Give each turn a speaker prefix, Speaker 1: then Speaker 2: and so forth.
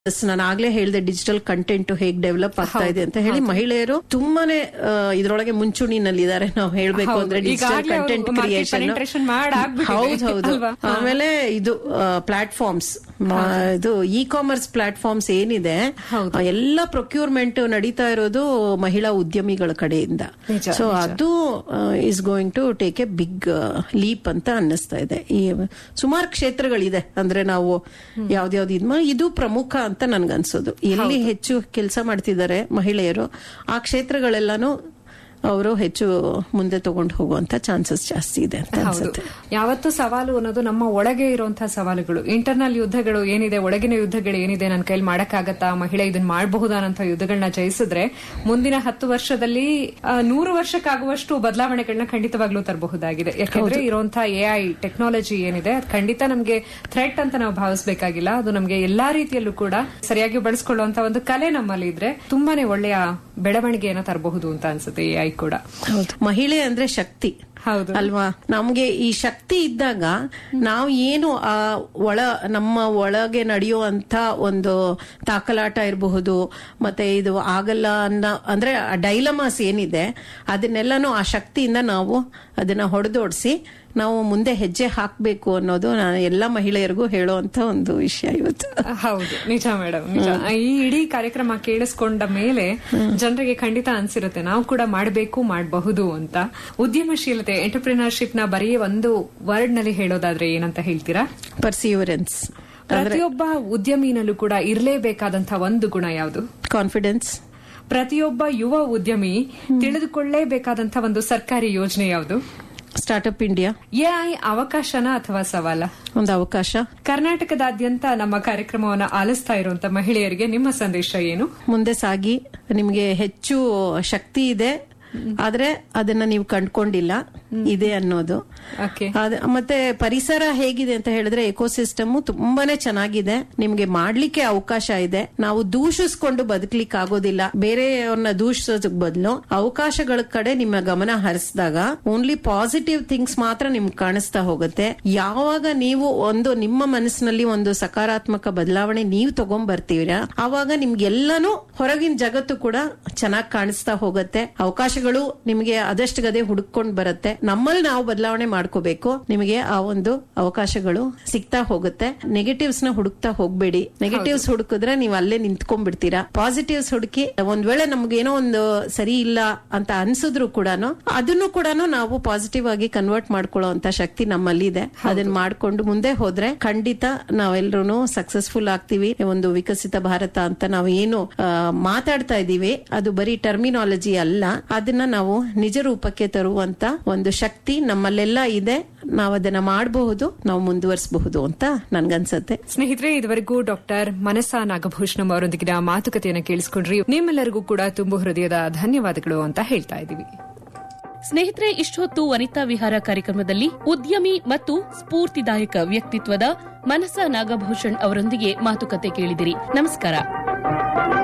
Speaker 1: ನಾನು ಆಗ್ಲೇ ಹೇಳಿದೆ ಡಿಜಿಟಲ್ ಕಂಟೆಂಟ್ ಹೇಗ್ ಡೆವಲಪ್ ಆಗ್ತಾ ಇದೆ ಅಂತ ಹೇಳಿ ಮಹಿಳೆಯರು ತುಂಬಾನೇ ಆ, ಇದ್ರೊಳಗೆ ಮುಂಚೂಣಿನಲ್ಲಿದ್ದಾರೆ ನಾವು ಹೇಳ್ಬೇಕು
Speaker 2: ಹೌದು.
Speaker 1: ಅಂದ್ರೆ ಡಿಜಿಟಲ್
Speaker 2: ಈಗಾಗ್ಲೇ ಅವ್ರು
Speaker 1: ಕಂಟೆಂಟ್
Speaker 2: market
Speaker 1: ಕ್ರಿಯೇಷನ್
Speaker 2: penetration ಮಾಡ್ ಆಗ್ಬಿಟ್ಟಿದೆ.
Speaker 1: ಹೌದು ಹೌದು
Speaker 2: ಅಲ್ವಾ? ಹಾ.
Speaker 1: ಆಮೇಲೆ ಇದು ಪ್ಲಾಟ್ಫಾರ್ಮ್ಸ್ ಇದು ಇ ಕಾಮರ್ಸ್ ಪ್ಲಾಟ್ಫಾರ್ಮ್ಸ್ ಏನಿದೆ
Speaker 2: ಹೌದು.
Speaker 1: ಆ, ಎಲ್ಲ ಪ್ರೊಕ್ಯೂರ್ಮೆಂಟ್ ನಡೀತಾ ಇರೋದು ಮಹಿಳಾ ಉದ್ಯಮಿಗಳ ಕಡೆಯಿಂದ
Speaker 2: ನಿಜ,
Speaker 1: ಸೊ
Speaker 2: ನಿಜ.
Speaker 1: ಅದು is going to take a big leap ಅಂತ ಅನ್ನಿಸ್ತಾ ಇದೆ ಈ ಸುಮಾರು ಕ್ಷೇತ್ರಗಳಿದೆ ಅಂದ್ರೆ ನಾವು ಯಾವ್ದ್ಯಾವ್ದು ಇದ್ ಮಾ- ಇದು ಪ್ರಮುಖ ಅಂತ ನನ್ಗನ್ಸೋದು ಎಲ್ಲಿ ಹೆಚ್ಚು ಕೆಲಸ ಮಾಡ್ತಿದ್ದಾರೆ ಮಹಿಳೆಯರು ಆ ಕ್ಷೇತ್ರಗಳೆಲ್ಲಾನು ಅವರು ಹೆಚ್ಚು ಮುಂದೆ ತಗೊಂಡು ಹೋಗುವಂತ ಚಾನ್ಸಸ್ ಜಾಸ್ತಿ ಇದೆ ಅಂತ
Speaker 2: ಹೌದು
Speaker 1: ಅನ್ಸುತ್ತೆ
Speaker 2: ಯಾವತ್ತು ಸವಾಲು ಅನ್ನೋದು ನಮ್ಮ ಒಳಗೆ ಇರುವಂತಹ ಸವಾಲುಗಳು ಇಂಟರ್ನಲ್ ಯುದ್ಧಗಳು ಏನಿದೆ ಒಳಗಿನ ಯುದ್ಧಗಳು ಏನಿದೆ ನನ್ನ ಕೈಲಿ ಮಾಡಕ್ಕಾಗತ್ತಾ ಮಹಿಳೆ ಇದನ್ನ ಮಾಡಬಹುದಾ ಅನ್ನೋ ಯುದ್ಧಗಳನ್ನ ಜಯಿಸಿದ್ರೆ ಮುಂದಿನ ಹತ್ತು ವರ್ಷದಲ್ಲಿ ಆ, ನೂರು ವರ್ಷಕ್ಕಾಗುವಷ್ಟು ಬದಲಾವಣೆಗಳನ್ನ ಖಂಡಿತವಾಗ್ಲೂ ತರಬಹುದಾಗಿದೆ ಯಾಕಂದ್ರೆ ಇರುವಂತಹ ಎ ಐ ಟೆಕ್ನಾಲಜಿ ಏನಿದೆ ಅದು ಖಂಡಿತ ನಮಗೆ ಥ್ರೆಟ್ ಅಂತ ನಾವು ಭಾವಿಸಬೇಕಾಗಿಲ್ಲ ಅದು ನಮಗೆ ಎಲ್ಲಾ ರೀತಿಯಲ್ಲೂ ಕೂಡ ಸರಿಯಾಗಿ ಬಳಸ್ಕೊಳ್ಳುವಂತ ಒಂದು ಕಲೆ ನಮ್ಮಲ್ಲಿ ಇದ್ರೆ ತುಂಬಾನೇ ಒಳ್ಳೆಯ ಬೆಳವಣಿಗೆಯನ್ನ ತರಬಹುದು ಅಂತ ಅನ್ಸುತ್ತೆ ಎ ಐ ಕೂಡ
Speaker 1: ಹೌದು ಮಹಿಳೆ ಅಂದ್ರೆ ಶಕ್ತಿ
Speaker 2: ಹೌದು
Speaker 1: ಅಲ್ವಾ ನಮ್ಗೆ ಈ ಶಕ್ತಿ ಇದ್ದಾಗ ನಾವು ಏನು ಆ ಒಳ ನಮ್ಮ ಒಳಗೆ ನಡೆಯುವಂತ ಒಂದು ತಾಕಲಾಟ ಇರಬಹುದು ಮತ್ತೆ ಇದು ಆಗಲ್ಲ ಅನ್ನೋ ಅಂದ್ರೆ ಡೈಲಮಾಸ್ ಏನಿದೆ ಅದನ್ನೆಲ್ಲಾನು ಆ ಶಕ್ತಿಯಿಂದ ನಾವು ಅದನ್ನ ಹೊಡೆದೋಡಿಸಿ ನಾವು ಮುಂದೆ ಹೆಜ್ಜೆ ಹಾಕ್ಬೇಕು ಅನ್ನೋದು ನಾನು ಎಲ್ಲ ಮಹಿಳೆಯರಿಗೂ ಹೇಳುವಂತ ಒಂದು ವಿಷಯ ಇವತ್ತು
Speaker 2: ಹೌದು ನಿಜ ಮೇಡಮ್ ನಿಜ ಈ ಇಡೀ ಕಾರ್ಯಕ್ರಮ ಕೇಳಿಸ್ಕೊಂಡ ಮೇಲೆ ಜನರಿಗೆ ಖಂಡಿತ ಅನ್ಸಿರುತ್ತೆ ನಾವು ಕೂಡ ಮಾಡಬೇಕು ಮಾಡಬಹುದು ಅಂತ ಉದ್ಯಮಶೀಲತೆ ಎಂಟರ್ಪ್ರಿನರ್ಶಿಪ್ ನ ಬರೀ ಒಂದು ವರ್ಡ್ ನಲ್ಲಿ ಹೇಳೋದಾದ್ರೆ ಏನಂತ ಹೇಳ್ತೀರಾ
Speaker 1: ಪರ್ಸಿವರೆನ್ಸ್
Speaker 2: ಪ್ರತಿಯೊಬ್ಬ ಉದ್ಯಮಿನಲ್ಲೂ ಕೂಡ ಇರಲೇಬೇಕಾದಂತಹ ಒಂದು ಗುಣ ಯಾವುದು
Speaker 1: ಕಾನ್ಫಿಡೆನ್ಸ್
Speaker 2: ಪ್ರತಿಯೊಬ್ಬ ಯುವ ಉದ್ಯಮಿ ತಿಳಿದುಕೊಳ್ಳೇಬೇಕಾದಂತಹ ಒಂದು ಸರ್ಕಾರಿ ಯೋಜನೆ ಯಾವುದು
Speaker 1: ಸ್ಟಾರ್ಟ್ಅಪ್ ಇಂಡಿಯಾ
Speaker 2: ಎಐ ಅವಕಾಶನ ಅಥವಾ ಸವಾಲ
Speaker 1: ಒಂದು ಅವಕಾಶ
Speaker 2: ಕರ್ನಾಟಕದಾದ್ಯಂತ ನಮ್ಮ ಕಾರ್ಯಕ್ರಮವನ್ನು ಆಲಿಸ್ತಾ ಇರುವಂತ ಮಹಿಳೆಯರಿಗೆ ನಿಮ್ಮ ಸಂದೇಶ ಏನು
Speaker 1: ಮುಂದೆ ಸಾಗಿ ನಿಮಗೆ ಹೆಚ್ಚು ಶಕ್ತಿ ಇದೆ ಆದ್ರೆ ಅದನ್ನ ನೀವು ಕಂಡ್ಕೊಂಡಿಲ್ಲ ಇದೆ ಅನ್ನೋದು
Speaker 2: ಓಕೆ
Speaker 1: ಅದ್- ಮತ್ತೆ ಪರಿಸರ ಹೇಗಿದೆ ಅಂತ ಹೇಳಿದ್ರೆ ಎಕೋಸಿಸ್ಟಮ್ ತುಂಬಾನೇ ಚೆನ್ನಾಗಿದೆ ನಿಮ್ಗೆ ಮಾಡ್ಲಿಕ್ಕೆ ಅವಕಾಶ ಇದೆ ನಾವು ದೂಷಿಸ್ಕೊಂಡು ಬದುಕ್ಲಿಕ್ಕೆ ಆಗೋದಿಲ್ಲ ಬೇರೆಯವ್ರನ್ನ ದೂಷಿಸೋದಕ್ ಬದಲು ಅವಕಾಶಗಳ ಕಡೆ ನಿಮ್ಮ ಗಮನ ಹರಿಸಿದಾಗ ಓನ್ಲಿ ಪಾಸಿಟಿವ್ ಥಿಂಗ್ಸ್ ಮಾತ್ರ ನಿಮ್ಗೆ ಕಾಣಿಸ್ತಾ ಹೋಗುತ್ತೆ ಯಾವಾಗ ನೀವು ಒಂದು ನಿಮ್ಮ ಮನಸ್ಸಿನಲ್ಲಿ ಒಂದು ಸಕಾರಾತ್ಮಕ ಬದಲಾವಣೆ ನೀವು ತಗೊಂಡ್ ಬರ್ತೀರಾ ಆವಾಗ ನಿಮ್ಗೆಲ್ಲಾನು ಹೊರಗಿನ ಜಗತ್ತು ಕೂಡ ಚೆನ್ನಾಗಿ ಕಾಣಿಸ್ತಾ ಹೋಗುತ್ತೆ ಅವಕಾಶಗಳು ನಿಮಗೆ ಅದಷ್ಟು ಗದೆ ಹುಡುಕೊಂಡ್ ಬರುತ್ತೆ ನಮ್ಮಲ್ಲಿ ನಾವು ಬದಲಾವಣೆ ಮಾಡ್ಕೋಬೇಕು ನಿಮಗೆ ಆ ಒಂದು ಅವಕಾಶಗಳು ಸಿಗ್ತಾ ಹೋಗುತ್ತೆ ನೆಗೆಟಿವ್ಸ್ ನ ಹುಡುಕ್ತಾ ಹೋಗ್ಬೇಡಿ ನೆಗೆಟಿವ್ಸ್ ಹುಡುಕಿದ್ರೆ ನೀವು ಅಲ್ಲೇ ನಿಂತ್ಕೊಂಡ್ಬಿಡ್ತೀರಾ ಪಾಸಿಟಿವ್ಸ್ ಹುಡುಕಿ ಒಂದ್ ವೇಳೆ ನಮ್ಗೆ ಏನೋ ಒಂದು ಸರಿ ಇಲ್ಲ ಅಂತ ಅನ್ಸಿದ್ರು ಕೂಡ ಅದನ್ನು ಕೂಡ ನಾವು ಪಾಸಿಟಿವ್ ಆಗಿ ಕನ್ವರ್ಟ್ ಮಾಡ್ಕೊಳ್ಳೋ ಅಂತ ಶಕ್ತಿ ನಮ್ಮಲ್ಲಿ ಇದೆ ಅದನ್ನ ಮಾಡ್ಕೊಂಡು ಮುಂದೆ ಹೋದ್ರೆ ಖಂಡಿತ ನಾವೆಲ್ಲರೂ ಸಕ್ಸಸ್ಫುಲ್ ಆಗ್ತೀವಿ ಒಂದು ವಿಕಸಿತ ಭಾರತ ಅಂತ ನಾವು ಏನು ಆ, ಮಾತಾಡ್ತಾ ಇದೀವಿ ಅದು ಬರೀ ಟರ್ಮಿನಾಲಜಿ ಅಲ್ಲ ಅದನ್ನ ನಾವು ನಿಜ ರೂಪಕ್ಕೆ ತರುವಂತ ಒಂದು ಶಕ್ತಿ ನಮ್ಮಲ್ಲೆಲ್ಲ ಇದೆ ನಾವು ಅದನ್ನ ಮಾಡಬಹುದು ನಾವು ಮುಂದುವರಿಸಬಹುದು ಅಂತ ನನ್ಗನ್ಸತ್ತೆ
Speaker 2: ಸ್ನೇಹಿತರೆ ಇದುವರೆಗೂ ಡಾಕ್ಟರ್ ಮನಸಾ ನಾಗಭೂಷಣಂ ಅವರೊಂದಿಗಿನ ಮಾತುಕತೆಯನ್ನು ಕೇಳಿಸಿಕೊಂಡ್ರಿ ನಿಮ್ಮೆಲ್ಲರಿಗೂ ಕೂಡ ತುಂಬು ಹೃದಯದ ಧನ್ಯವಾದಗಳು ಅಂತ ಹೇಳ್ತಾ ಇದ್ದೀವಿ
Speaker 3: ಸ್ನೇಹಿತರೆ ಇಷ್ಟೊತ್ತು ವನಿತಾ ವಿಹಾರ ಕಾರ್ಯಕ್ರಮದಲ್ಲಿ ಉದ್ಯಮಿ ಮತ್ತು ಸ್ಫೂರ್ತಿದಾಯಕ ವ್ಯಕ್ತಿತ್ವದ ಮನಸ ನಾಗಭೂಷಣ್ ಅವರೊಂದಿಗೆ ಮಾತುಕತೆ ಕೇಳಿದಿರಿ ನಮಸ್ಕಾರ